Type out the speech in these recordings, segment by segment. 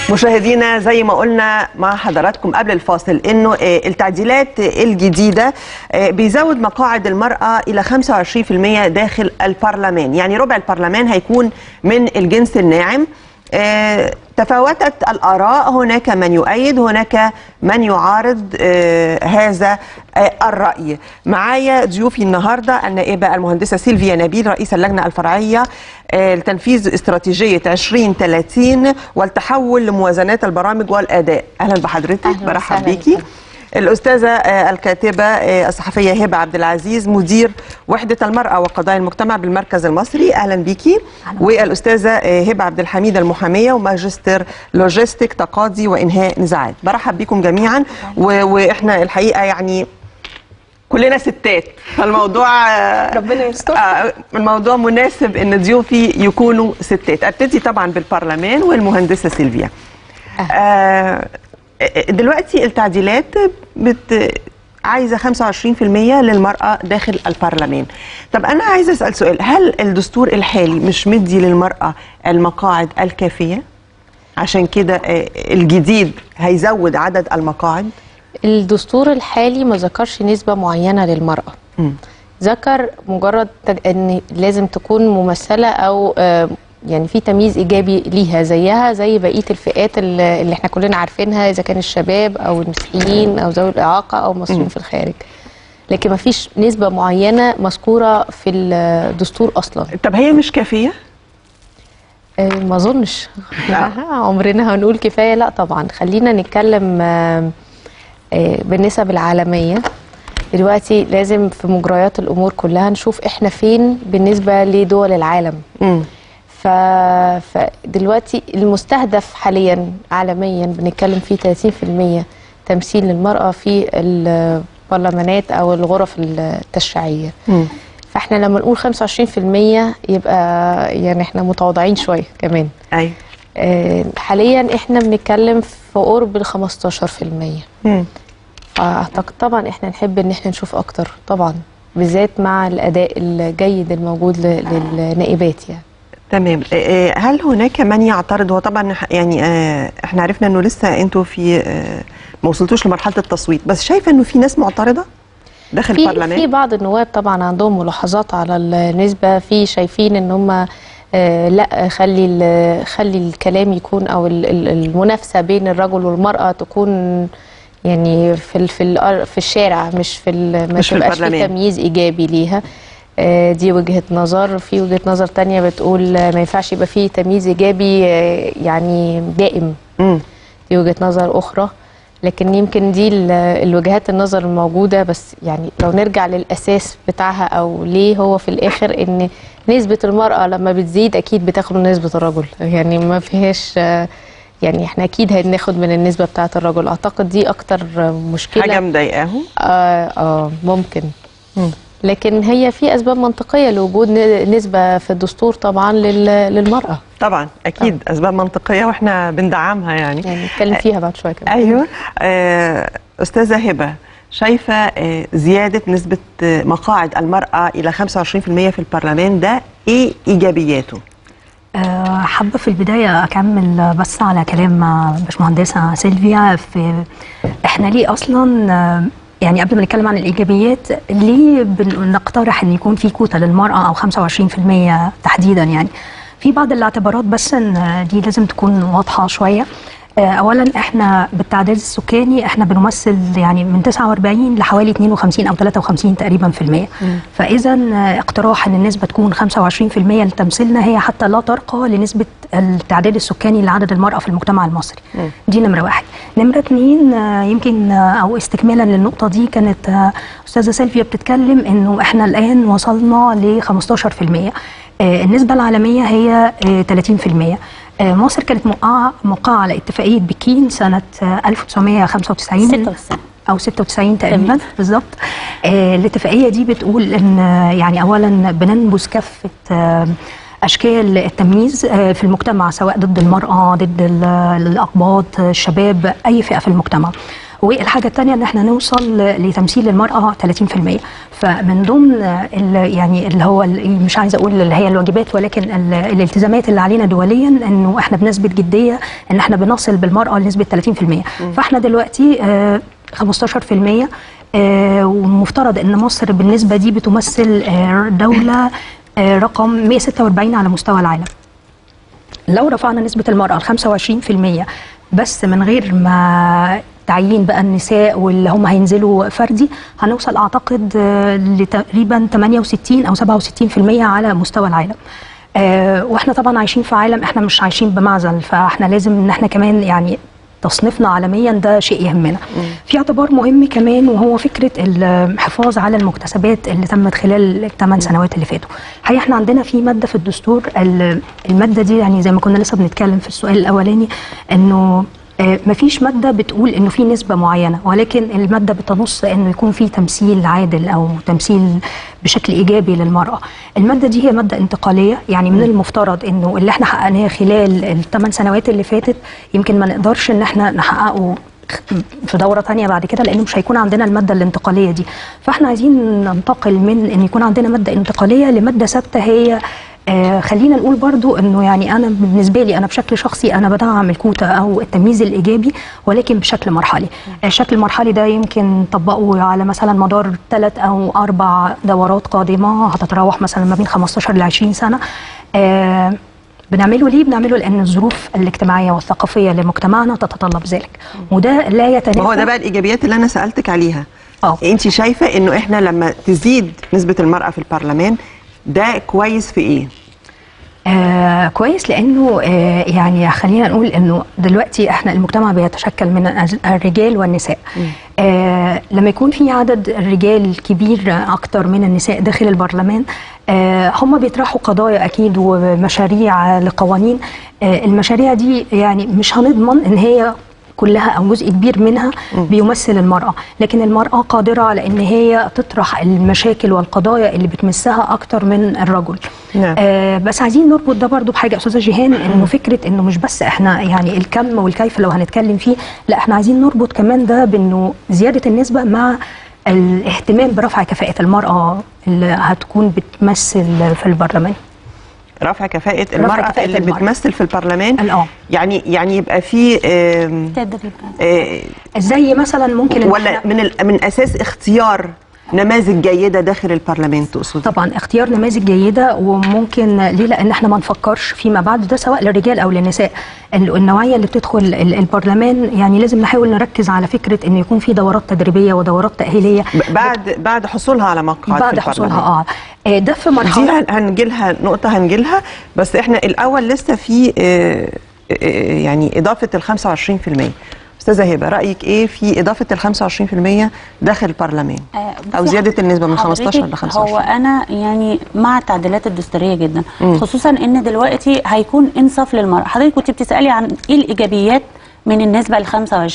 مشاهدينا زي ما قلنا مع حضراتكم قبل الفاصل انه آه، التعديلات الجديده آه، بيزود مقاعد المراه الى 25% داخل البرلمان يعني ربع البرلمان هيكون من الجنس الناعم آه، تفاوتت الآراء هناك من يؤيد هناك من يعارض آه، هذا آه، الرأي معايا ضيوفي النهاردة النائبة المهندسة سيلفيا نبيل رئيس اللجنة الفرعية آه، لتنفيذ استراتيجية 2030 والتحول لموازنات البرامج والأداء أهلا بحضرتك أهلاً برحب وسهلاً بيكي بك. الأستاذة آه، الكاتبة آه، الصحفية هبة عبد العزيز مدير وحدة المرأة وقضايا المجتمع بالمركز المصري أهلا بيكي أهلاً والأستاذة آه، هبة عبد الحميد المحامية وماجستير لوجيستيك تقاضي وإنهاء نزاعات برحب بيكم جميعا و- وإحنا الحقيقة يعني كلنا ستات فالموضوع آه، ربنا يستر. آه، الموضوع مناسب ان ضيوفي يكونوا ستات ابتدي طبعا بالبرلمان والمهندسه سيلفيا آه، دلوقتي التعديلات بت عايزه 25% للمراه داخل البرلمان طب انا عايزه اسال سؤال هل الدستور الحالي مش مدي للمراه المقاعد الكافيه عشان كده آه، الجديد هيزود عدد المقاعد الدستور الحالي ما ذكرش نسبة معينة للمرأة مم. ذكر مجرد تج- ان لازم تكون ممثلة او آه، يعني في تمييز ايجابي ليها زيها زي بقيه الفئات اللي اللي احنا كلنا عارفينها اذا كان الشباب او المسيحيين او ذوي الاعاقه او المصريين في الخارج لكن ما فيش نسبه معينه مذكوره في الدستور اصلا طب هي مش كافيه آه، ما اظنش عمرنا هنقول كفايه لا طبعا خلينا نتكلم آه، آه، بالنسب العالميه دلوقتي لازم في مجريات الامور كلها نشوف احنا فين بالنسبه لدول العالم مم. ف... فدلوقتي المستهدف حاليا عالميا بنتكلم فيه 30% تمثيل للمرأة في البرلمانات أو الغرف التشريعية مم. فاحنا لما نقول 25% يبقى يعني احنا متواضعين شوية كمان ايوه آه، حاليا احنا بنتكلم في قرب ال 15% مم. فاعتقد طبعا احنا نحب ان احنا نشوف اكتر طبعا بالذات مع الاداء الجيد الموجود ل- للنائبات يعني تمام آه، آه، هل هناك من يعترض هو طبعا ح- يعني آه، احنا عرفنا انه لسه انتوا في آه، ما وصلتوش لمرحله التصويت بس شايفه انه في ناس معترضه داخل في في البرلمان بعض النواب طبعا عندهم ملاحظات على النسبه في شايفين ان هم آه لا خلي ال- خلي الكلام يكون او ال- ال- المنافسه بين الرجل والمراه تكون يعني في ال- في ال- في الشارع مش في ال- ما مش في تبقاش في البرلمان. تمييز ايجابي ليها آه، دي وجهه نظر في وجهه نظر تانية بتقول آه، ما ينفعش يبقى فيه تمييز ايجابي آه، يعني دائم مم. دي وجهة نظر أخرى لكن يمكن دي ال- الوجهات النظر الموجودة بس يعني لو نرجع للأساس بتاعها أو ليه هو في الآخر إن نسبة المرأة لما بتزيد أكيد بتاخد من نسبة الرجل يعني ما فيهاش آه، يعني احنا أكيد هناخد من النسبة بتاعة الرجل أعتقد دي أكتر آه، مشكلة حاجه مضايقاهم آه, آه ممكن مم. لكن هي في أسباب منطقية لوجود ن- نسبة في الدستور طبعا لل- للمرأة طبعا اكيد اسباب منطقيه واحنا بندعمها يعني يعني نتكلم فيها بعد شوية كمان ايوه آه، استاذه هبه شايفه آه، زياده نسبه آه، مقاعد المراه الى 25% في البرلمان ده ايه ايجابياته آه، حابة في البداية أكمل بس على كلام آه، باشمهندسة سيلفيا في إحنا ليه أصلا آه، يعني قبل ما نتكلم عن الإيجابيات ليه بنقترح إن يكون في كوتا للمرأة أو 25% تحديدا يعني في بعض الاعتبارات بس إن آه، دي لازم تكون واضحة شوية آه، اولا احنا بالتعداد السكاني احنا بنمثل يعني من 49 لحوالي 52 او 53 تقريبا في المية فاذا آه، اقتراح ان النسبه تكون 25% لتمثيلنا هي حتى لا ترقى لنسبه التعداد السكاني لعدد المراه في المجتمع المصري دي نمره واحد نمره اتنين آه، يمكن آه، او استكمالا للنقطه دي كانت آه، استاذه سيلفيا بتتكلم انه احنا الان وصلنا ل 15% آه، النسبه العالميه هي آه، 30% آه، مصر كانت موقعة موقعة على اتفاقية بكين سنة آه، 1995 96. أو 96 تقريبا بالظبط آه، الاتفاقية دي بتقول إن آه، يعني أولا بننبذ كافة آه، أشكال التمييز آه، في المجتمع سواء ضد المرأة ضد ال- الأقباط آه، الشباب أي فئة في المجتمع والحاجه الثانيه ان احنا نوصل لتمثيل المراه 30% فمن ضمن ال- يعني اللي هو ال- مش عايزه اقول اللي هي الواجبات ولكن ال- الالتزامات اللي علينا دوليا انه احنا بنثبت جديه ان احنا بنصل بالمراه لنسبه 30% فاحنا دلوقتي آه، 15% آه، ومفترض ان مصر بالنسبه دي بتمثل آه، دوله آه، رقم 146 على مستوى العالم لو رفعنا نسبة المرأة ل 25% بس من غير ما تعيين بقى النساء واللي هم هينزلوا فردي هنوصل اعتقد آه، لتقريبا 68 او 67% على مستوى العالم. آه، واحنا طبعا عايشين في عالم احنا مش عايشين بمعزل فاحنا لازم ان احنا كمان يعني تصنيفنا عالميا ده شيء يهمنا. في اعتبار مهم كمان وهو فكره الحفاظ على المكتسبات اللي تمت خلال الثمان سنوات اللي فاتوا. الحقيقه احنا عندنا في ماده في الدستور ال- الماده دي يعني زي ما كنا لسه بنتكلم في السؤال الاولاني انه آه، مفيش ماده بتقول انه في نسبه معينه ولكن الماده بتنص انه يكون في تمثيل عادل او تمثيل بشكل ايجابي للمراه. الماده دي هي ماده انتقاليه يعني من المفترض انه اللي احنا حققناه خلال الثمان سنوات اللي فاتت يمكن ما نقدرش ان احنا نحققه في دوره تانية بعد كده لانه مش هيكون عندنا الماده الانتقاليه دي فاحنا عايزين ننتقل من ان يكون عندنا ماده انتقاليه لماده ثابته هي آه خلينا نقول برضو انه يعني انا بالنسبه لي انا بشكل شخصي انا بدعم الكوتا او التمييز الايجابي ولكن بشكل مرحلي الشكل المرحلي ده يمكن نطبقه على مثلا مدار ثلاث او اربع دورات قادمه هتتراوح مثلا ما بين 15 ل 20 سنه آه بنعمله ليه؟ بنعمله لان الظروف الاجتماعيه والثقافيه لمجتمعنا تتطلب ذلك وده لا يتنافى ما هو ده بقى الايجابيات اللي انا سالتك عليها اه انت شايفه انه احنا لما تزيد نسبه المراه في البرلمان ده كويس في ايه آه كويس لانه آه يعني خلينا نقول انه دلوقتي احنا المجتمع بيتشكل من الز- الرجال والنساء آه لما يكون في عدد الرجال كبير اكتر من النساء داخل البرلمان آه هم بيطرحوا قضايا اكيد ومشاريع لقوانين آه المشاريع دي يعني مش هنضمن ان هي كلها او جزء كبير منها بيمثل المراه لكن المراه قادره على ان هي تطرح المشاكل والقضايا اللي بتمسها اكتر من الرجل نعم. آه بس عايزين نربط ده برضو بحاجه استاذه جيهان انه فكره انه مش بس احنا يعني الكم والكيف لو هنتكلم فيه لا احنا عايزين نربط كمان ده بانه زياده النسبه مع الاهتمام برفع كفاءه المراه اللي هتكون بتمثل في البرلمان رفع كفاءه المراه كفاءة اللي المرأة. بتمثل في البرلمان اه يعني يعني يبقى في آم، تدريب آه، زي مثلا ممكن إن ولا إحنا- من ال- من اساس اختيار نماذج جيده داخل البرلمان تقصد طبعا اختيار نماذج جيده وممكن ليه لان احنا ما نفكرش فيما بعد ده سواء للرجال او للنساء ال- النوعيه اللي بتدخل ال- البرلمان يعني لازم نحاول نركز على فكره ان يكون في دورات تدريبيه ودورات تاهيليه ب- بعد بعد حصولها على مقعد بعد في حصولها البرلمان. اه آه، ده في دي مرحله هن- هنجيلها نقطة هنجيلها بس احنا الأول لسه في آه، آه، يعني إضافة ال 25% أستاذة هبة رأيك إيه في إضافة ال 25% داخل البرلمان آه، بصي أو زيادة النسبة من 15 ل حضرتك 25 هو انا يعني مع التعديلات الدستوريه جدا خصوصا ان دلوقتي هيكون انصاف للمراه حضرتك كنت بتسالي عن ايه الايجابيات من النسبه ل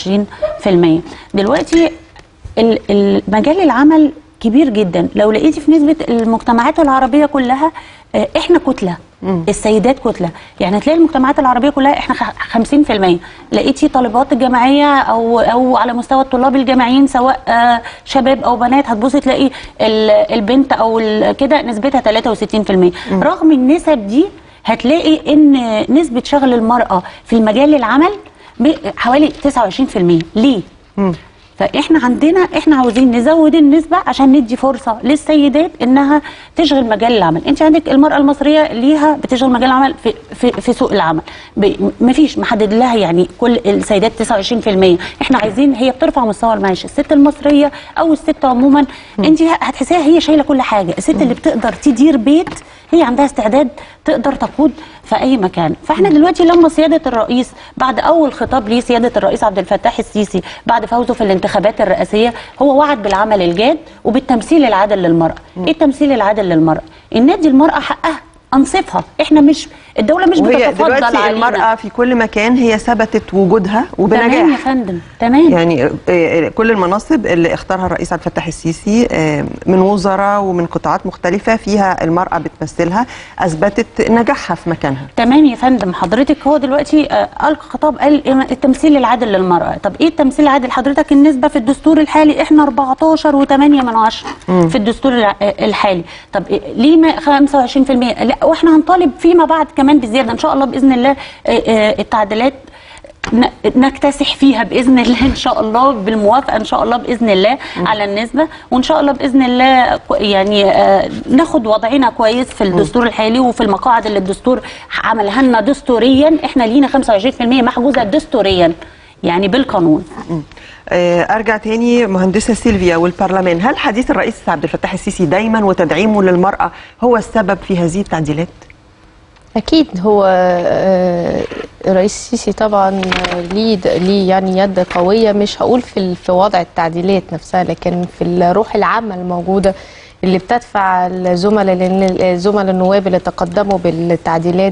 25% دلوقتي ال- ال- مجال العمل كبير جدا لو لقيتي في نسبه المجتمعات العربيه كلها آه، احنا كتله السيدات كتله يعني هتلاقي المجتمعات العربيه كلها احنا خ- 50% لقيتي طالبات الجامعيه او او على مستوى الطلاب الجامعيين سواء آه، شباب او بنات هتبصي تلاقي ال- البنت او ال- كده نسبتها 63% رغم النسب دي هتلاقي ان نسبه شغل المراه في المجال العمل ب- حوالي 29% ليه فاحنا عندنا احنا عاوزين نزود النسبه عشان ندي فرصه للسيدات انها تشغل مجال العمل انت عندك المراه المصريه ليها بتشغل مجال العمل في في, في سوق العمل ب- مفيش محدد لها يعني كل السيدات 29% احنا عايزين هي بترفع مستوى المعيشه الست المصريه او الست عموما انت هتحسيها هي شايله كل حاجه الست اللي بتقدر تدير بيت هي عندها استعداد تقدر تقود في اي مكان فاحنا دلوقتي لما سياده الرئيس بعد اول خطاب ليه سياده الرئيس عبد الفتاح السيسي بعد فوزه في الانتخابات الرئاسيه هو وعد بالعمل الجاد وبالتمثيل العادل للمراه ايه التمثيل العادل للمراه ان ندي المراه حقها انصفها احنا مش الدوله مش وهي بتتفضل دلوقتي علينا المرأة في كل مكان هي ثبتت وجودها تمام يا وبنجاح فندم تمام يعني آه، آه، كل المناصب اللي اختارها الرئيس عبد الفتاح السيسي آه، من وزراء ومن قطاعات مختلفة فيها المرأة بتمثلها أثبتت نجاحها في مكانها تمام يا فندم حضرتك هو دلوقتي آه، القى خطاب قال إيه التمثيل العادل للمراه طب ايه التمثيل العادل حضرتك النسبه في الدستور الحالي احنا 14 و8 من عشرة في الدستور الع- آه، الحالي طب إيه ليه ما 25% لا واحنا هنطالب فيما بعد كمان بزياده ان شاء الله باذن الله آه، آه، التعديلات ن- نكتسح فيها باذن الله ان شاء الله بالموافقه ان شاء الله باذن الله على النسبه وان شاء الله باذن الله كو- يعني آه، ناخد وضعنا كويس في الدستور الحالي وفي المقاعد اللي الدستور عملها لنا دستوريا احنا لينا 25% محجوزه دستوريا يعني بالقانون آه، ارجع تاني مهندسه سيلفيا والبرلمان هل حديث الرئيس عبد الفتاح السيسي دايما وتدعيمه للمراه هو السبب في هذه التعديلات اكيد هو آه، الرئيس السيسي طبعا ليه ليه يعني يد قويه مش هقول في ال- في وضع التعديلات نفسها لكن في الروح العامه الموجوده اللي بتدفع الزملاء لأن الزملاء النواب اللي تقدموا بالتعديلات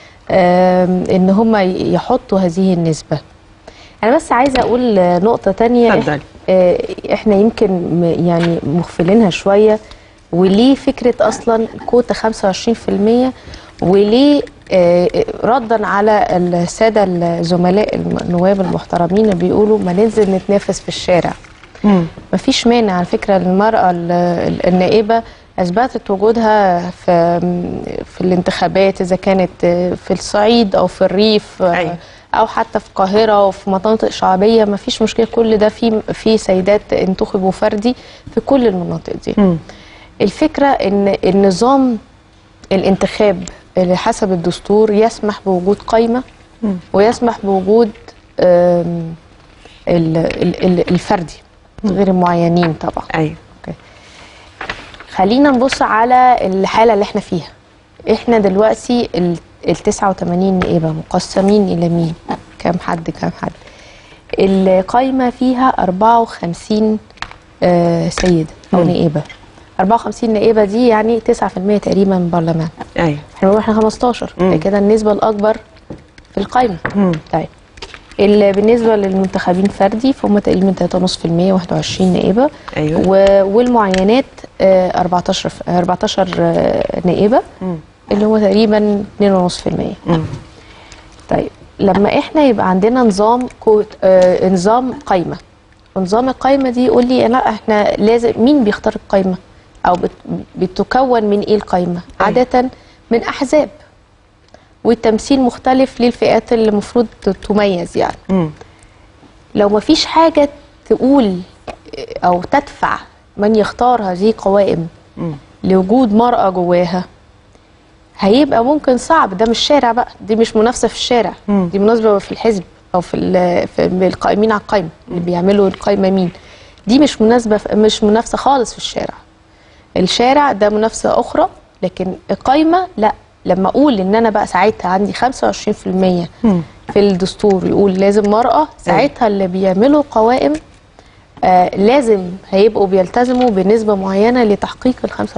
آم، ان هم يحطوا هذه النسبه انا بس عايزه اقول نقطه تانية اتفضلي. آه، احنا يمكن م- يعني مغفلينها شويه وليه فكره اصلا كوتا 25% وليه آه، ردا على الساده الزملاء النواب المحترمين اللي بيقولوا ما ننزل نتنافس في الشارع مفيش مانع على فكره المراه ال- ال- النائبه اثبتت وجودها في في الانتخابات اذا كانت في الصعيد او في الريف أيوة. او حتى في القاهره وفي مناطق شعبيه مفيش مشكله كل ده في في سيدات انتخبوا فردي في كل المناطق دي الفكره ان النظام الانتخاب اللي حسب الدستور يسمح بوجود قايمه ويسمح بوجود آم، ال- ال- ال- الفردي غير المعينين طبعا ايوه خلينا نبص على الحاله اللي احنا فيها احنا دلوقتي ال ال 89 نائبه مقسمين الى مين كام حد كام حد القايمه فيها 54 آه سيده او نائبه 54 نائبه دي يعني 9% تقريبا من البرلمان ايوه احنا بنقول احنا 15 مم. ده كده النسبه الاكبر في القايمه مم. طيب ال- بالنسبه للمنتخبين فردي فهم تقريبا 3.5% 21 نائبه أيوة. و- والمعينات آه، 14 ف- 14 آه، نائبه مم. اللي هو تقريبا 2.5% مم. طيب لما احنا يبقى عندنا نظام كوت آه نظام قايمه ونظام القايمه دي يقول لي لا احنا لازم مين بيختار القايمه او بت بتكون من ايه القايمه أيوة. عاده من احزاب والتمثيل مختلف للفئات اللي المفروض تميز يعني مم. لو ما فيش حاجه تقول او تدفع من يختار هذه قوائم مم. لوجود مرأة جواها هيبقى ممكن صعب ده مش شارع بقى دي مش منافسة في الشارع مم. دي مناسبة في الحزب أو في, ال- في القائمين على القايمة اللي بيعملوا القايمة مين دي مش مناسبة مش منافسة خالص في الشارع الشارع ده منافسة أخرى لكن القايمة لا لما أقول إن أنا بقى ساعتها عندي 25% مم. في الدستور يقول لازم مرأة ساعتها اللي بيعملوا قوائم آه لازم هيبقوا بيلتزموا بنسبة معينة لتحقيق ال 25%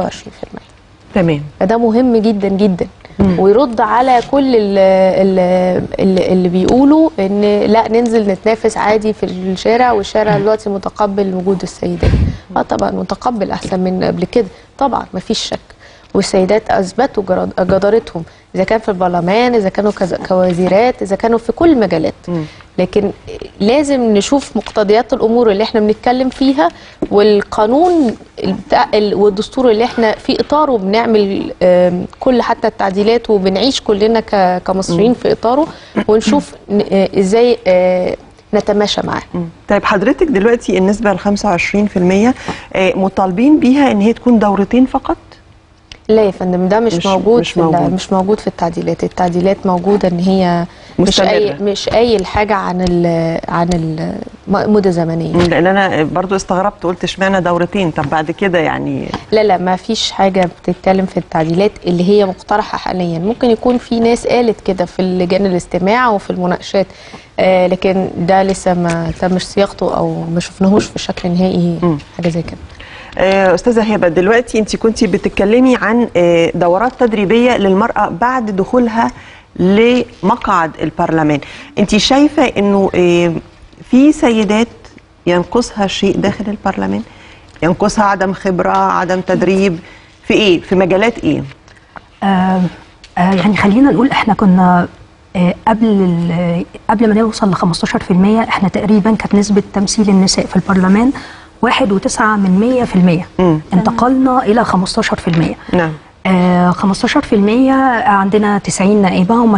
تمام فده مهم جدا جدا ويرد على كل اللي, اللي بيقولوا ان لا ننزل نتنافس عادي في الشارع والشارع دلوقتي متقبل وجود السيدات اه طبعا متقبل احسن من قبل كده طبعا مفيش شك والسيدات اثبتوا جراد- جدارتهم اذا كان في البرلمان اذا كانوا كز- كوزيرات اذا كانوا في كل المجالات لكن لازم نشوف مقتضيات الامور اللي احنا بنتكلم فيها والقانون بتاع ال- والدستور اللي احنا في اطاره بنعمل آم، كل حتى التعديلات وبنعيش كلنا ك- كمصريين في اطاره ونشوف ن- آه، ازاي آه، نتماشى معاه مم. طيب حضرتك دلوقتي النسبة ال 25% آه، مطالبين بيها ان هي تكون دورتين فقط؟ لا يا فندم ده مش, مش- موجود مش في ال- موجود. مش موجود في التعديلات التعديلات موجوده ان هي مش مستمرة. اي مش قايل حاجه عن ال عن المده زمنيه مم، لان انا برضو استغربت قلت اشمعنى دورتين طب بعد كده يعني لا لا ما فيش حاجة بتتكلم في التعديلات اللي هي مقترحة حاليا ممكن يكون في ناس قالت كده في لجان الاستماع وفي المناقشات آه لكن ده لسه ما تمش صياغته او ما شفناهوش في شكل نهائي مم. حاجة زي كده آه، استاذه هبه دلوقتي انت كنت بتتكلمي عن آه، دورات تدريبيه للمراه بعد دخولها لمقعد البرلمان انت شايفه انه آه، في سيدات ينقصها شيء داخل البرلمان ينقصها عدم خبره عدم تدريب في ايه في مجالات ايه آه آه يعني خلينا نقول احنا كنا آه قبل ال- قبل ما نوصل ل 15% احنا تقريبا كانت نسبه تمثيل النساء في البرلمان 1.9 من 100% مم. انتقلنا الى 15% نعم آه 15% عندنا 90 نائبه هم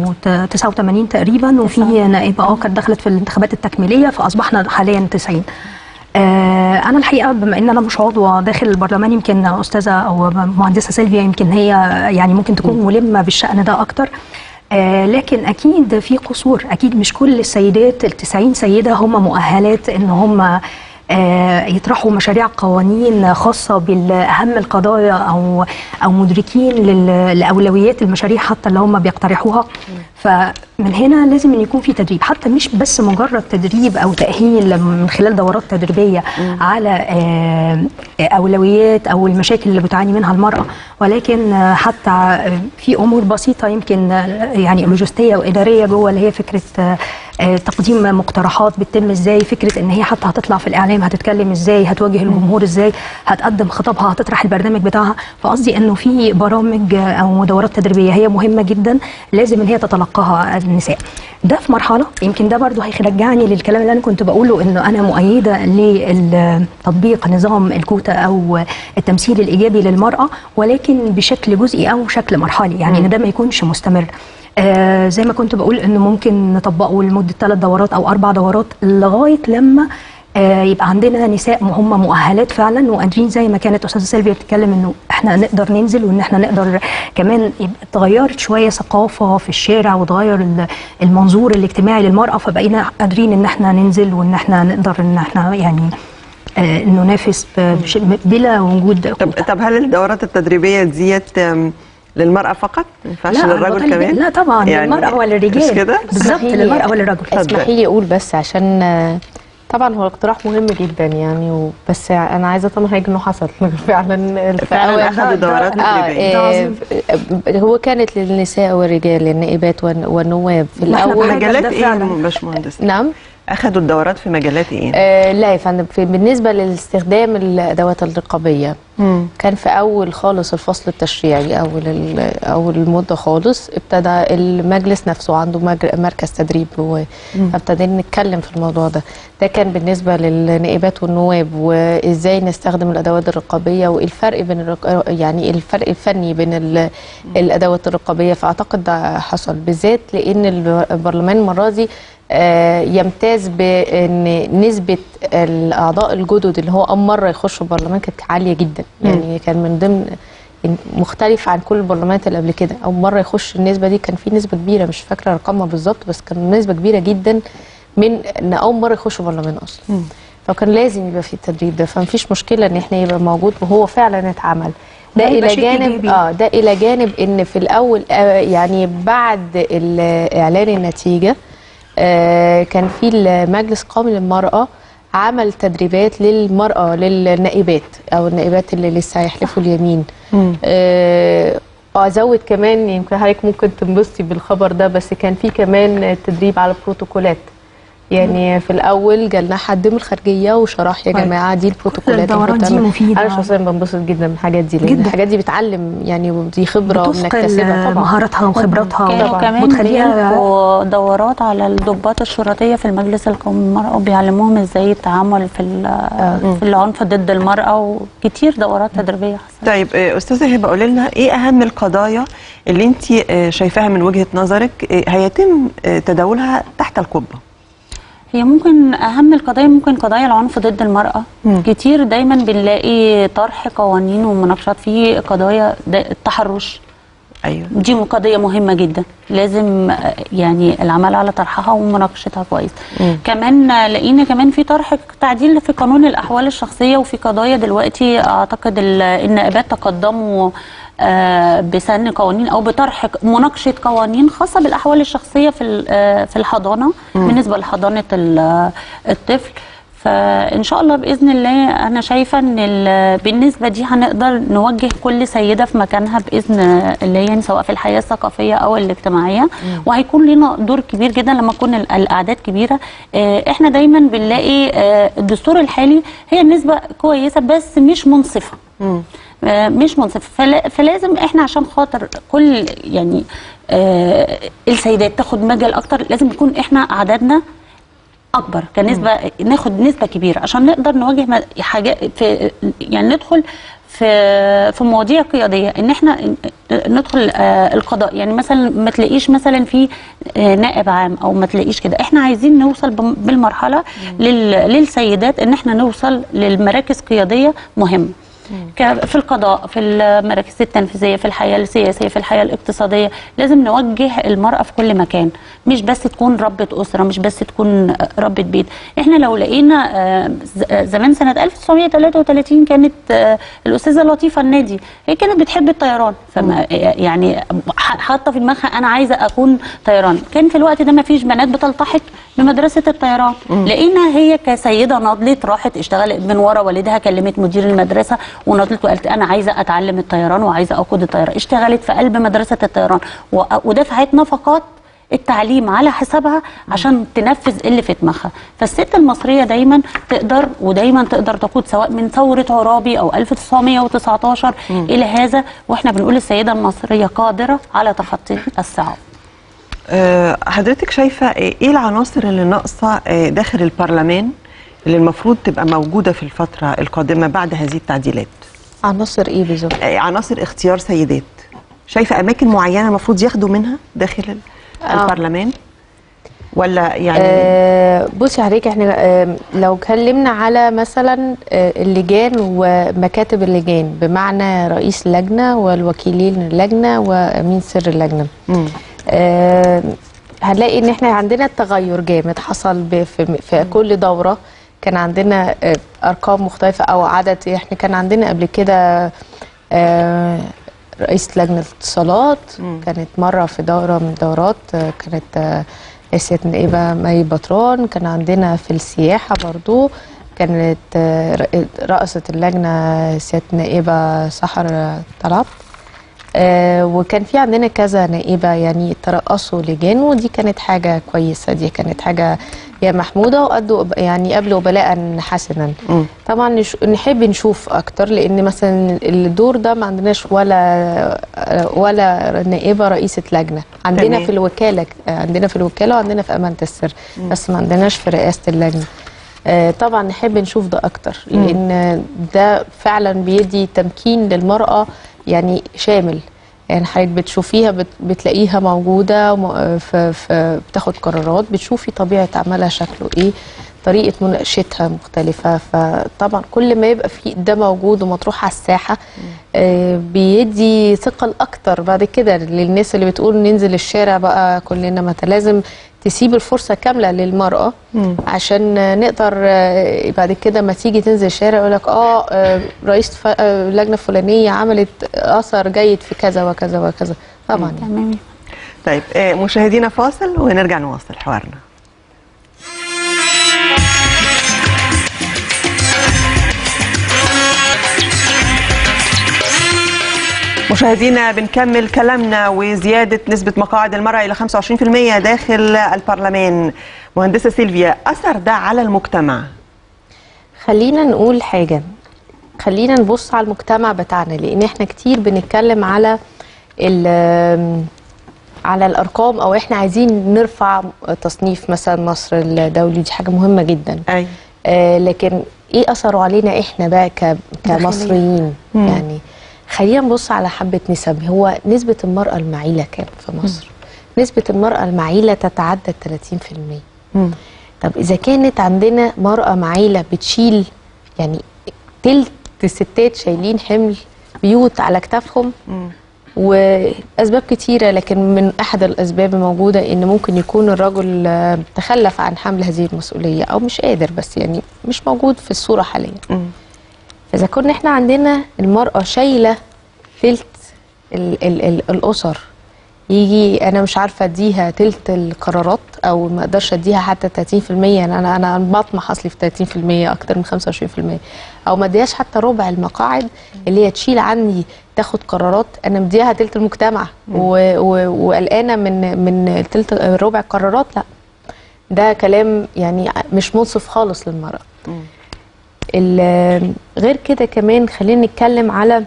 89 تقريبا وفي نائبه اه كانت دخلت في الانتخابات التكميليه فاصبحنا حاليا 90 آه انا الحقيقه بما ان انا مش عضوه داخل البرلمان يمكن استاذه او مهندسه سيلفيا يمكن هي يعني ممكن تكون ملمه بالشان ده اكتر آه لكن اكيد في قصور اكيد مش كل السيدات ال 90 سيده هم مؤهلات ان هم آه، يطرحوا مشاريع قوانين خاصه باهم القضايا او او مدركين لل- لاولويات المشاريع حتى اللي هم بيقترحوها فمن هنا لازم ان يكون في تدريب حتى مش بس مجرد تدريب او تاهيل من خلال دورات تدريبيه على آه، اولويات او المشاكل اللي بتعاني منها المراه ولكن آه، حتى آه، في امور بسيطه يمكن آه، يعني لوجستيه واداريه جوه اللي هي فكره آه، آه، تقديم مقترحات بتتم ازاي فكره ان هي حتى هتطلع في الاعلام هتتكلم ازاي هتواجه الجمهور ازاي هتقدم خطابها هتطرح البرنامج بتاعها فقصدي انه في برامج آه، او دورات تدريبيه هي مهمه جدا لازم ان هي تتلقاها النساء ده في مرحله يمكن ده برضو هيرجعني للكلام اللي انا كنت بقوله انه انا مؤيده لتطبيق نظام الكوتا او التمثيل الايجابي للمراه ولكن بشكل جزئي او شكل مرحلي يعني ان ده ما يكونش مستمر آه زي ما كنت بقول انه ممكن نطبقه لمده ثلاث دورات او اربع دورات لغايه لما آه يبقى عندنا نساء هم مؤهلات فعلا وقادرين زي ما كانت استاذه سيلفيا بتتكلم انه احنا نقدر ننزل وان احنا نقدر كمان يبقى اتغيرت شويه ثقافه في الشارع وتغير ال- المنظور الاجتماعي للمراه فبقينا قادرين ان احنا ننزل وان احنا نقدر ان احنا يعني آه ننافس ب- بش- بلا وجود طب كوتا. طب هل الدورات التدريبيه ديت آم، للمراه فقط ما ينفعش لا، للرجل بتهيألي- كمان لا طبعا يعني للمرأة وللرجال مش كده بالظبط اسمحي لي- للمرأة وللرجل اسمحي لي اقول بس عشان آه، طبعا هو اقتراح مهم جدا يعني و- بس انا عايزه اطمن حضرتك انه حصل فعلا في فعلا أول- اخذوا دورات آه تدريبيه ده آه عظيم. هو كانت للنساء والرجال النائبات والن- والنواب في ما إحنا الاول بنعمل مجالات ده ايه فعلا. يا باشمهندس نعم اخذوا الدورات في مجالات ايه آه لا يا فندم في بالنسبه لاستخدام الادوات الرقابيه مم. كان في اول خالص الفصل التشريعي اول ال- اول المده خالص ابتدى المجلس نفسه عنده مج- مركز تدريب فابتدينا نتكلم في الموضوع ده ده كان بالنسبه للنائبات والنواب وازاي نستخدم الادوات الرقابيه وايه الفرق بين الرق... يعني الفرق الفني بين ال... الادوات الرقابيه فاعتقد ده حصل بالذات لان الب- البرلمان المره دي آه، يمتاز بان نسبه الاعضاء الجدد اللي هو اول مره يخشوا البرلمان كانت عاليه جدا يعني كان من ضمن مختلف عن كل البرلمانات اللي قبل كده اول مره يخش النسبه دي كان في نسبه كبيره مش فاكره رقمها بالظبط بس كان نسبه كبيره جدا من ان اول مره يخشوا برلمان اصلا فكان لازم يبقى في التدريب ده فمفيش مشكله ان احنا يبقى موجود وهو فعلا اتعمل ده ده يبقى الى شيء جانب إيجابي. اه ده الى جانب ان في الاول آه يعني بعد ال- اعلان النتيجه آه كان في المجلس القومي للمراه عمل تدريبات للمراه للنائبات او النائبات اللي لسه هيحلفوا اليمين آه ازود كمان يمكن حضرتك ممكن تنبسطي بالخبر ده بس كان في كمان تدريب على البروتوكولات يعني في الاول جالنا حد من الخارجيه وشرح يا كويس. جماعه دي البروتوكولات الدورات اللي دي بتعمل. مفيدة. انا شخصيا بنبسط جدا من الحاجات دي لان جدا. الحاجات دي بتعلم يعني ودي خبره بتثقل بنكتسبها طبعا مهاراتها وخبراتها كانوا طبعا كمان وتخليها بيلقوا دورات على الضباط الشرطيه في المجلس القومي للمراه وبيعلموهم ازاي التعامل في ال- في العنف ضد المراه وكتير دورات تدريبيه حصلت طيب آه، استاذه هبه قولي لنا ايه اهم القضايا اللي انت آه، شايفاها من وجهه نظرك آه، هيتم آه، تداولها تحت القبه هي ممكن اهم القضايا ممكن قضايا العنف ضد المراه مم. كتير دايما بنلاقي طرح قوانين ومناقشات في قضايا دا- التحرش ايوه دي قضية مهمة جدا لازم آه، يعني العمل على طرحها ومناقشتها كويس مم. كمان آه، لقينا كمان في طرح تعديل في قانون الأحوال الشخصية وفي قضايا دلوقتي أعتقد ال- النائبات تقدموا آه، بسن قوانين أو بطرح ق- مناقشة قوانين خاصة بالأحوال الشخصية في ال- آه، في الحضانة بالنسبة لحضانة ال- الطفل فان شاء الله باذن الله انا شايفه ان ال- بالنسبه دي هنقدر نوجه كل سيده في مكانها باذن الله يعني سواء في الحياه الثقافيه او الاجتماعيه وهيكون لنا دور كبير جدا لما تكون ال- الاعداد كبيره آه، احنا دايما بنلاقي آه، الدستور الحالي هي النسبه كويسه بس مش منصفه آه، مش منصف فلا- فلازم احنا عشان خاطر كل يعني آه السيدات تاخد مجال اكتر لازم يكون احنا عددنا اكبر كنسبه ناخد نسبه كبيره عشان نقدر نواجه م- حاجات في يعني ندخل في في مواضيع قياديه ان احنا ندخل آه، القضاء يعني مثلا ما تلاقيش مثلا في آه، نائب عام او ما تلاقيش كده احنا عايزين نوصل بم- بالمرحله لل- للسيدات ان احنا نوصل للمراكز قياديه مهمه ك- في القضاء في المراكز التنفيذيه في الحياه السياسيه في الحياه الاقتصاديه لازم نوجه المراه في كل مكان مش بس تكون ربة اسره مش بس تكون ربة بيت احنا لو لقينا آه، ز- آه، زمان سنه 1933 كانت آه، الاستاذه لطيفه النادي هي كانت بتحب الطيران فما يعني ح- حاطه في دماغها انا عايزه اكون طيران كان في الوقت ده ما فيش بنات بتلتحق بمدرسه الطيران لقينا هي كسيده نضلت راحت اشتغلت من ورا والدها كلمت مدير المدرسه ونضلت وقالت انا عايزه اتعلم الطيران وعايزه اقود الطيران اشتغلت في قلب مدرسه الطيران و- ودفعت نفقات التعليم على حسابها عشان تنفذ اللي في دماغها فالست المصريه دايما تقدر ودايما تقدر تقود سواء من ثوره عرابي او 1919 الى هذا واحنا بنقول السيده المصريه قادره على تخطي الصعاب آه، حضرتك شايفه ايه إيه العناصر اللي ناقصه آه، داخل البرلمان اللي المفروض تبقى موجوده في الفتره القادمه بعد هذه التعديلات عناصر ايه بالظبط آه، عناصر اختيار سيدات شايفه اماكن معينه المفروض ياخدوا منها داخل ال- آه. البرلمان ولا يعني آه بصي حضرتك احنا آه لو اتكلمنا على مثلا آه اللجان ومكاتب اللجان بمعنى رئيس اللجنه والوكيلين اللجنه وامين سر اللجنه مم. آه هنلاقي ان احنا عندنا تغير جامد حصل ب- في, في كل دوره كان عندنا آه ارقام مختلفه او عدد احنا كان عندنا قبل كده آه رئيس لجنه الاتصالات كانت مره في دوره من الدورات آه كانت آه سياده النائبه مي بطران كان عندنا في السياحه برضو كانت آه، ر- رئيسة اللجنة سيادة النائبة سحر طلعت آه، وكان في عندنا كذا نائبة يعني ترأسوا لجان ودي كانت حاجة كويسة دي كانت حاجة يا محمودة وأدوا يعني قبلوا بلاء حسنا مم. طبعا نش- نحب نشوف أكتر لأن مثلا الدور ده ما عندناش ولا ولا نائبة رئيسة لجنة عندنا تمام. في الوكالة عندنا في الوكالة وعندنا في أمانة السر بس ما عندناش في رئاسة اللجنة آه، طبعا نحب نشوف ده اكتر لان ده فعلا بيدي تمكين للمراه يعني شامل يعني حضرتك بتشوفيها بت- بتلاقيها موجوده وم- في في بتاخد قرارات بتشوفي طبيعه عملها شكله ايه طريقه مناقشتها مختلفه فطبعا كل ما يبقى في ده موجود ومطروح على الساحه آه، بيدي ثقل اكتر بعد كده للناس اللي بتقول ننزل الشارع بقى كلنا متى لازم تسيب الفرصه كامله للمراه عشان نقدر آه، بعد كده ما تيجي تنزل الشارع يقول لك اه آه، رئيس ف- آه، اللجنه الفلانيه عملت اثر جيد في كذا وكذا وكذا طبعا يعني. تمام طيب آه، مشاهدينا فاصل ونرجع نواصل حوارنا مشاهدينا بنكمل كلامنا وزيادة نسبة مقاعد المرأة إلى 25% داخل البرلمان مهندسة سيلفيا أثر ده على المجتمع خلينا نقول حاجة خلينا نبص على المجتمع بتاعنا لأن احنا كتير بنتكلم على ال- على الأرقام أو احنا عايزين نرفع تصنيف مثلا مصر الدولي دي حاجة مهمة جدا أي آه لكن ايه اثره علينا احنا بقى ك- كمصريين مم. يعني خلينا نبص على حبه نسب هو نسبه المراه المعيله كام في مصر نسبه المراه المعيله تتعدى 30% مم. طب اذا كانت عندنا مراه معيله بتشيل يعني تلت الستات شايلين حمل بيوت على كتافهم مم. واسباب كتيره لكن من احد الاسباب الموجوده ان ممكن يكون الرجل آه، تخلف عن حمل هذه المسؤوليه او مش قادر بس يعني مش موجود في الصوره حاليا مم. فاذا كنا احنا عندنا المراه شايله تلت ال ال ال الاسر يجي انا مش عارفه اديها تلت القرارات او ما اقدرش اديها حتى 30% يعني انا انا بطمح اصلي في 30% اكتر من 25% او ما اديهاش حتى ربع المقاعد اللي هي تشيل عني تاخد قرارات انا مديها تلت المجتمع و- و- وقلقانه من من تلت ربع القرارات لا ده كلام يعني مش منصف خالص للمراه ال- غير كده كمان خلينا نتكلم على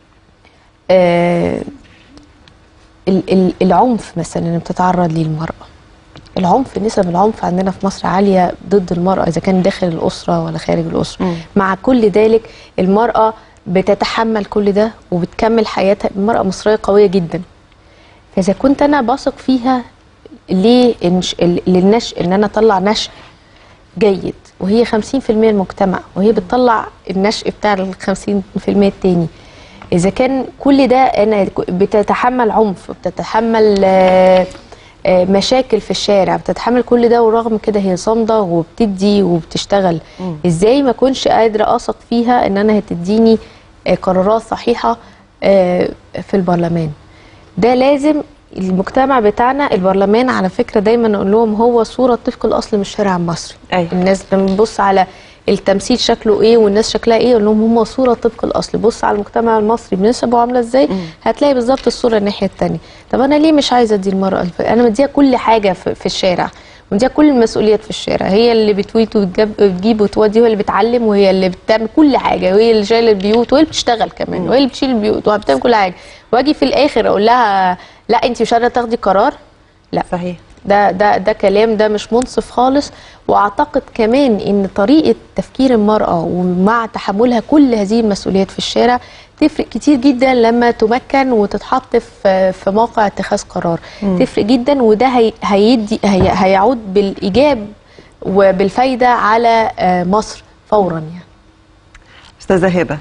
آه، ال- ال- العنف مثلا اللي بتتعرض ليه المرأة العنف نسب العنف عندنا في مصر عالية ضد المرأة إذا كان داخل الأسرة ولا خارج الأسرة مم. مع كل ذلك المرأة بتتحمل كل ده وبتكمل حياتها المرأة المصرية قوية جدا فإذا كنت أنا بثق فيها ليه إنش... ال- للنشء إن أنا أطلع نشء جيد وهي 50% المجتمع وهي بتطلع النشء بتاع ال 50% التاني اذا كان كل ده انا ك- بتتحمل عنف وبتتحمل آه، آه، مشاكل في الشارع بتتحمل كل ده ورغم كده هي صامده وبتدي وبتشتغل ازاي ما اكونش قادره اثق فيها ان انا هتديني آه، قرارات صحيحه آه، في البرلمان ده لازم المجتمع بتاعنا البرلمان على فكره دايما نقول لهم هو صوره طبق الاصل من الشارع المصري أيوة. الناس لما بتبص على التمثيل شكله ايه والناس شكلها ايه يقول لهم هم صوره طبق الاصل بص على المجتمع المصري بنسبه عامله ازاي هتلاقي بالظبط الصوره الناحيه الثانيه طب انا ليه مش عايزه ادي المراه الف... انا مديها كل حاجه في, في الشارع ومديها كل المسؤوليات في الشارع هي اللي بتويت وتجيب وتجيب وتودي وهي اللي بتعلم وهي اللي بتعمل كل حاجه وهي اللي شايله البيوت وهي اللي بتشتغل كمان وهي اللي بتشيل البيوت وبتعمل كل حاجه واجي في الاخر اقول لها لا انت مش قادره تاخدي قرار لا صحيح ده ده ده كلام ده مش منصف خالص واعتقد كمان ان طريقه تفكير المراه ومع تحملها كل هذه المسؤوليات في الشارع تفرق كتير جدا لما تمكن وتتحط في في موقع اتخاذ قرار تفرق جدا وده هي هيدي هي هيعود بالايجاب وبالفايده على آه، مصر فورا يعني استاذه هبه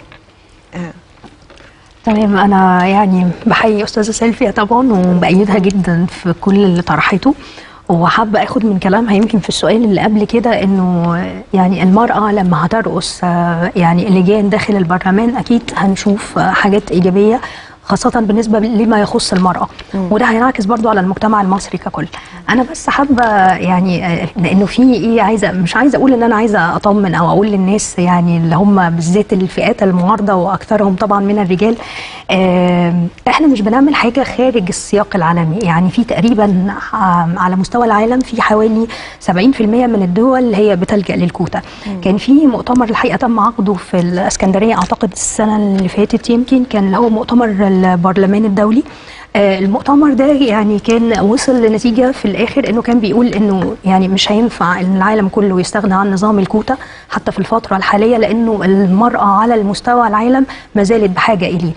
تمام انا يعني بحيي استاذه سيلفيا طبعا وبأيدها جدا في كل اللي طرحته وحابه اخد من كلامها يمكن في السؤال اللي قبل كده انه يعني المراه لما هترقص آه، يعني اللجان داخل البرلمان اكيد هنشوف آه، حاجات ايجابيه خاصة بالنسبة لما يخص المرأة وده هينعكس برضو على المجتمع المصري ككل أنا بس حابة يعني آه، لأنه في إيه عايزة مش عايزة أقول إن أنا عايزة أطمن أو أقول للناس يعني اللي هم بالذات الفئات المعارضة وأكثرهم طبعا من الرجال آم، إحنا مش بنعمل حاجة خارج السياق العالمي يعني في تقريبا آم، على مستوى العالم في حوالي 70% من الدول اللي هي بتلجأ للكوتا كان في مؤتمر الحقيقة تم عقده في الإسكندرية أعتقد السنة اللي فاتت يمكن كان اللي هو مؤتمر البرلمان الدولي آه، المؤتمر ده يعني كان وصل لنتيجة في الآخر إنه كان بيقول إنه يعني مش هينفع إن العالم كله يستغنى عن نظام الكوتا حتى في الفترة الحالية لأنه المرأة على المستوى العالم ما زالت بحاجة إليه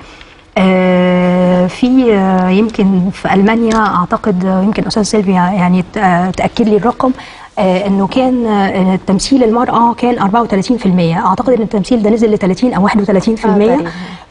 آه، في آه، يمكن في المانيا اعتقد آه، يمكن استاذ سيلفيا يعني ت- آه، تاكد لي الرقم آه، انه كان آه، تمثيل المراه كان 34% اعتقد ان التمثيل ده نزل ل 30 او 31% تقريباً.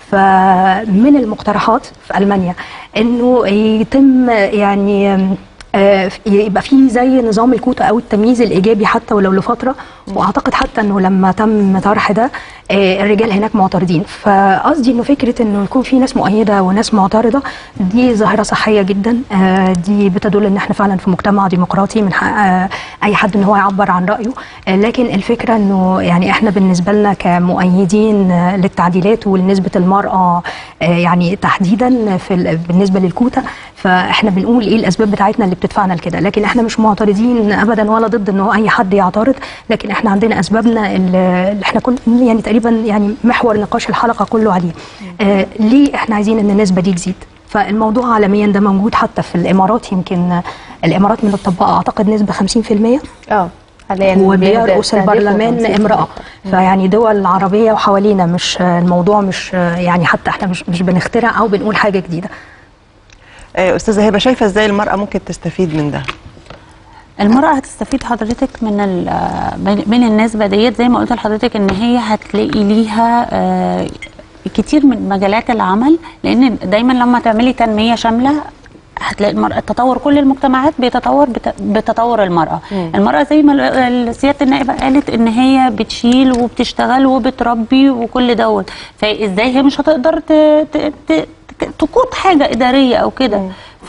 فمن المقترحات في المانيا انه يتم يعني آم، آه، يبقى في زي نظام الكوتا او التمييز الايجابي حتى ولو لفتره واعتقد حتى انه لما تم طرح ده آه، الرجال هناك معترضين فقصدي انه فكره انه يكون في ناس مؤيده وناس معترضه دي ظاهره صحيه جدا آه، دي بتدل ان احنا فعلا في مجتمع ديمقراطي من حق آه، اي حد ان هو يعبر عن رايه آه، لكن الفكره انه يعني احنا بالنسبه لنا كمؤيدين آه، للتعديلات ولنسبه المراه آه، يعني تحديدا في ال- بالنسبه للكوتا فاحنا بنقول ايه الاسباب بتاعتنا اللي بتدفعنا لكده لكن احنا مش معترضين ابدا ولا ضد انه اي حد يعترض لكن احنا عندنا اسبابنا اللي اللي احنا كنا يعني تقريبا يعني محور نقاش الحلقه كله عليه آه ليه احنا عايزين ان النسبه دي تزيد فالموضوع عالميا ده موجود حتى في الامارات يمكن آه، الامارات من الطبقه اعتقد نسبه 50% اه حاليا وبيرقص بيستهدفوا البرلمان 50%. امرأة فيعني دول عربية وحوالينا مش الموضوع مش يعني حتى احنا مش مش بنخترع او بنقول حاجة جديدة آه، استاذه هبه شايفه ازاي المراه ممكن تستفيد من ده المرأة هتستفيد حضرتك من ال- من النسبة ديت زي ما قلت لحضرتك ان هي هتلاقي ليها آه، كتير من مجالات العمل لان دايما لما تعملي تنمية شاملة هتلاقي المرأة تطور كل المجتمعات بيتطور بت- بتطور المرأة المرأة زي ما ال- ال- سيادة النائبة قالت ان هي بتشيل وبتشتغل وبتربي وكل دوت فازاي هي مش هتقدر ت- ت- ت- تقود حاجة إدارية أو كده ف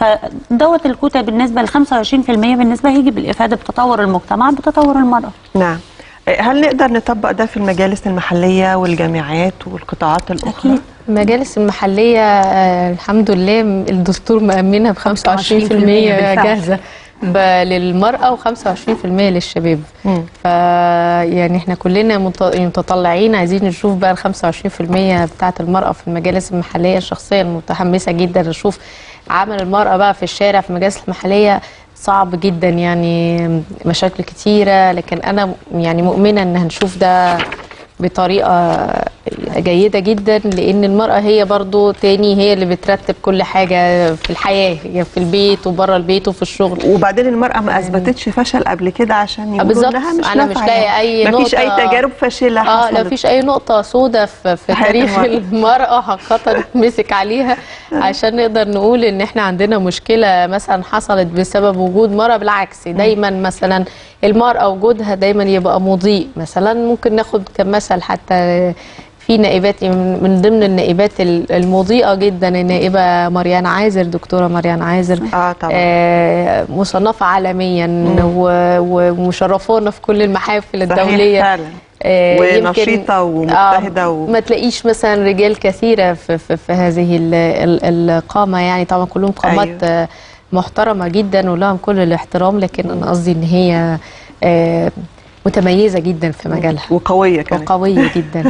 فدوت الكوتا بالنسبه ل 25% بالنسبه هيجي بالافاده بتطور المجتمع بتطور المراه نعم هل نقدر نطبق ده في المجالس المحلية والجامعات والقطاعات الأخرى؟ أكيد. المجالس المحلية آه، الحمد لله الدستور مأمنها ب 25% 25% بالفعل. جاهزة ب- للمرأة و25% للشباب مم. ف يعني احنا كلنا مت- متطلعين عايزين نشوف بقى ال 25% بتاعة المرأة في المجالس المحلية شخصيا متحمسة جدا اشوف عمل المرأة بقى في الشارع في المجالس المحلية صعب جدا يعني مشاكل كتيرة لكن أنا يعني مؤمنة إن هنشوف ده بطريقة جيدة جدا لأن المرأة هي برضو تاني هي اللي بترتب كل حاجة في الحياة هي في البيت وبره البيت وفي الشغل وبعدين المرأة ما أثبتش فشل قبل كده عشان يقولوا بالظبط. إنها مش أنا مش نافعة لاقي يعني. أي مفيش أي نقطة- تجارب فاشلة اه حصلت لا فيش اي نقطة سودة في, في حياة تاريخ المرأة. المرأة حقيقة نمسك عليها عشان نقدر نقول ان احنا عندنا مشكلة مثلا حصلت بسبب وجود مرأة بالعكس دايما مثلا المرأة وجودها دايما يبقى مضيء مثلا ممكن ناخد كمثل حتى في نائبات من من ضمن النائبات ال- المضيئة جدا النائبة مريان عازر دكتورة مريان عازر آه طبعا آه مصنفة عالميا و- ومشرفونا في كل المحافل صحيح الدولية فعلا آه، يمكن- ونشيطة ومجتهدة و- ما تلاقيش مثلا رجال كثيرة في, في, في هذه ال- ال- القامة يعني طبعا كلهم قامات أيوة. أيوة. محترمة جدا ولهم كل الاحترام لكن أنا قصدي إن هي آه، متميزة جدا في مجالها وقوية كمان وقوية جدا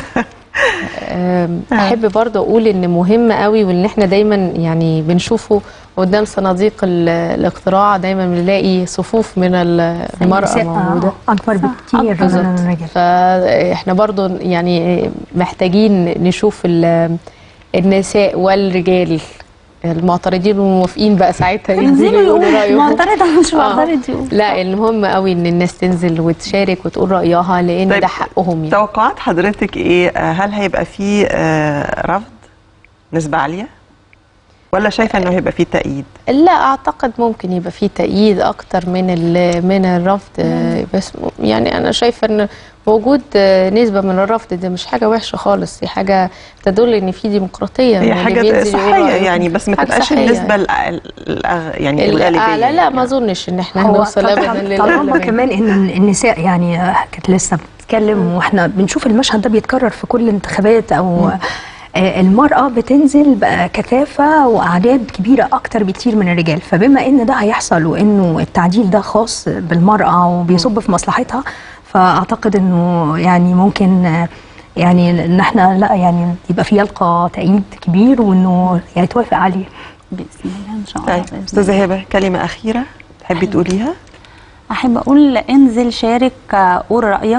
آم، احب برضه اقول ان مهم قوي وان احنا دايما يعني بنشوفه قدام صناديق ال- الاقتراع دايما بنلاقي صفوف من ال- المرأة النساء موجودة اكبر بكتير بالظبط. من الرجال فاحنا برضو يعني محتاجين نشوف ال- النساء والرجال المعترضين والموافقين بقى ساعتها ينزلوا يقولوا رايهم معترضه مش آه. معترض يقول. لا المهم قوي ان الناس تنزل وتشارك وتقول رايها لان طيب، ده حقهم يعني توقعات حضرتك إيه آه، هل هيبقى فيه آه، رفض نسبة عالية ولا شايفة إنه هيبقى فيه تأييد لا اعتقد ممكن يبقى فيه تأييد اكتر من ال- من الرفض آه، بس م- يعني انا شايفه ان وجود آه، نسبه من الرفض ده مش حاجه وحشه خالص دي حاجه تدل ان في ديمقراطيه هي إن اللي حاجة بينزل يقول صحية رأيه. يعني بس ما حاجة تبقاش صحية. النسبة الأ- الأغ- يعني الغالبية الأعلى لا يعني. ما اظنش ان احنا هو هنوصل ابدا طالما للأغلبية. كمان ان النساء يعني آه، كانت لسه بتتكلم واحنا بنشوف المشهد ده بيتكرر في كل الانتخابات او آه، المرأة بتنزل بكثافة وأعداد كبيرة أكتر بكتير من الرجال فبما إن ده هيحصل وإنه التعديل ده خاص بالمرأة وبيصب في مصلحتها فأعتقد إنه يعني ممكن آه، يعني إن إحنا لا يعني يبقى في يلقى تأييد كبير وإنه يعني توافق عليه باذن الله ان شاء الله طيب بإذن الله. أستاذة هبة كلمة أخيرة تحبي تقوليها احب اقول انزل شارك آه، قول رايك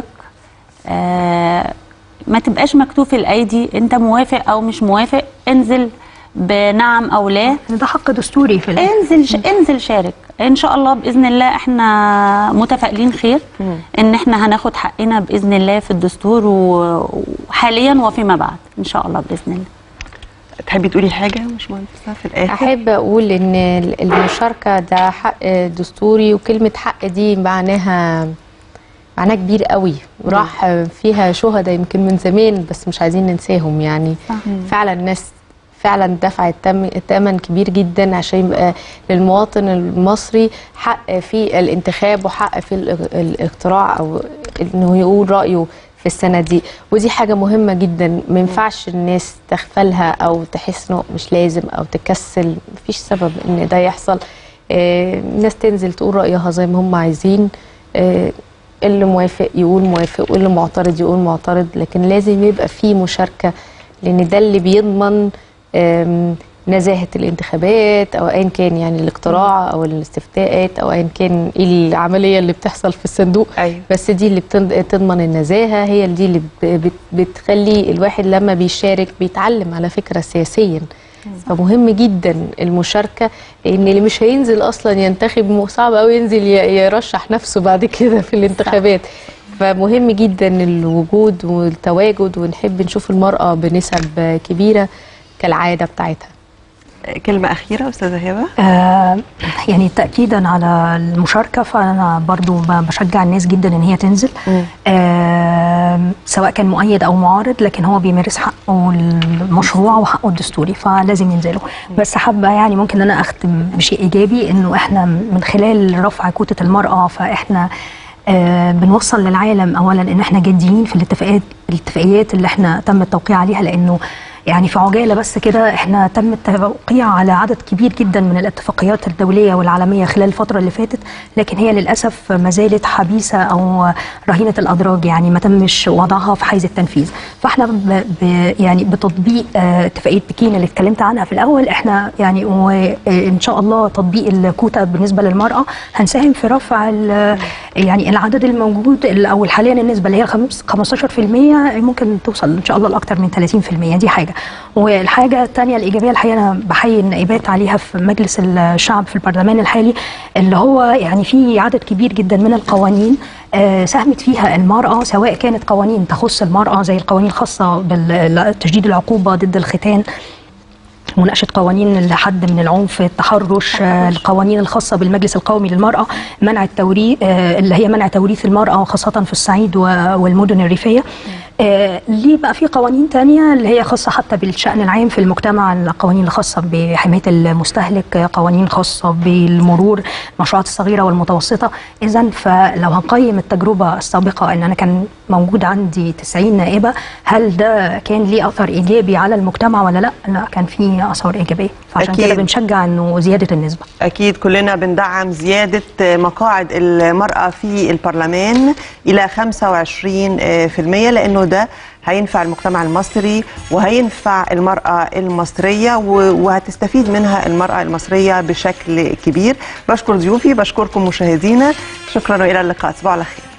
آه ما تبقاش مكتوف الايدي انت موافق او مش موافق انزل بنعم او لا ده حق دستوري في الآخر. انزل ش... انزل شارك ان شاء الله باذن الله احنا متفائلين خير ان احنا هناخد حقنا باذن الله في الدستور و- وحاليا وفيما بعد ان شاء الله باذن الله تحبي تقولي حاجة مش مهندسة في الآخر احب اقول ان المشاركه ده حق دستوري وكلمه حق دي معناها معناها كبير قوي وراح فيها شهداء يمكن من زمان بس مش عايزين ننساهم يعني صح. فعلا الناس فعلا دفعت تم- ثمن كبير جدا عشان يبقى للمواطن المصري حق في الانتخاب وحق في الاغ- الاقتراع او انه يقول رايه في السنه دي ودي حاجه مهمه جدا ما ينفعش الناس تغفلها او تحس انه مش لازم او تكسل مفيش سبب ان ده يحصل آه، الناس تنزل تقول رايها زي ما هم عايزين آه، اللي موافق يقول موافق واللي معترض يقول معترض لكن لازم يبقى في مشاركه لان ده اللي بيضمن آم، نزاهه الانتخابات او ايا كان يعني الاقتراع او الاستفتاءات او ايا كان ايه العمليه اللي بتحصل في الصندوق أيوة. بس دي اللي بتن- تضمن النزاهه هي دي اللي ب- بت- بتخلي الواحد لما بيشارك بيتعلم على فكره سياسيا فمهم جدا المشاركه ان اللي مش هينزل اصلا ينتخب م- صعب قوي ينزل ي- يرشح نفسه بعد كده في الانتخابات فمهم جدا الوجود والتواجد ونحب نشوف المراه بنسب كبيره كالعاده بتاعتها كلمة أخيرة أستاذة هبة آه يعني تأكيدا على المشاركة فأنا برضو ب- بشجع الناس جدا إن هي تنزل مم. آه آم، سواء كان مؤيد او معارض لكن هو بيمارس حقه المشروع وحقه الدستوري فلازم ينزلوا بس حابه يعني ممكن ان انا اختم بشيء ايجابي انه احنا من خلال رفع كوته المراه فاحنا آه، بنوصل للعالم اولا ان احنا جادين في الاتفاقات الاتفاقيات اللي احنا تم التوقيع عليها لانه يعني في عجاله بس كده احنا تم التوقيع على عدد كبير جدا من الاتفاقيات الدوليه والعالميه خلال الفتره اللي فاتت لكن هي للاسف ما زالت حبيسه او رهينه الادراج يعني ما تمش وضعها في حيز التنفيذ فاحنا ب ب يعني بتطبيق آه، اتفاقيه بكين اللي اتكلمت عنها في الاول احنا يعني وان شاء الله تطبيق الكوتا بالنسبه للمراه هنساهم في رفع ال- يعني العدد الموجود ال- او حاليا النسبه اللي هي خمس- 15% ممكن توصل ان شاء الله لاكثر من 30% دي حاجه والحاجه الثانيه الايجابيه الحقيقه انا بحيي النائبات عليها في مجلس الشعب في البرلمان الحالي اللي هو يعني في عدد كبير جدا من القوانين آه، ساهمت فيها المرأة سواء كانت قوانين تخص المرأة زي القوانين الخاصة بتشديد العقوبة ضد الختان مناقشه قوانين الحد من العنف التحرش آه، القوانين الخاصه بالمجلس القومي للمراه منع التوريث اللي هي منع توريث المراه خاصه في الصعيد و- والمدن الريفيه آه، ليه بقى في قوانين تانية اللي هي خاصة حتى بالشأن العام في المجتمع القوانين الخاصة بحماية المستهلك آه، قوانين خاصة بالمرور المشروعات الصغيرة والمتوسطة إذا فلو هنقيم التجربة السابقة إن أنا كان موجود عندي 90 نائبة هل ده كان ليه أثر إيجابي على المجتمع ولا لا؟ لا كان في آثار إيجابية فعشان أكيد. كده بنشجع إنه زيادة النسبة أكيد كلنا بندعم زيادة مقاعد المرأة في البرلمان إلى 25% لأنه ده هينفع المجتمع المصري وهينفع المرأة المصرية و- وهتستفيد منها المرأة المصرية بشكل كبير بشكر ضيوفي بشكركم مشاهدينا شكرا وإلى اللقاء تصبحوا على خير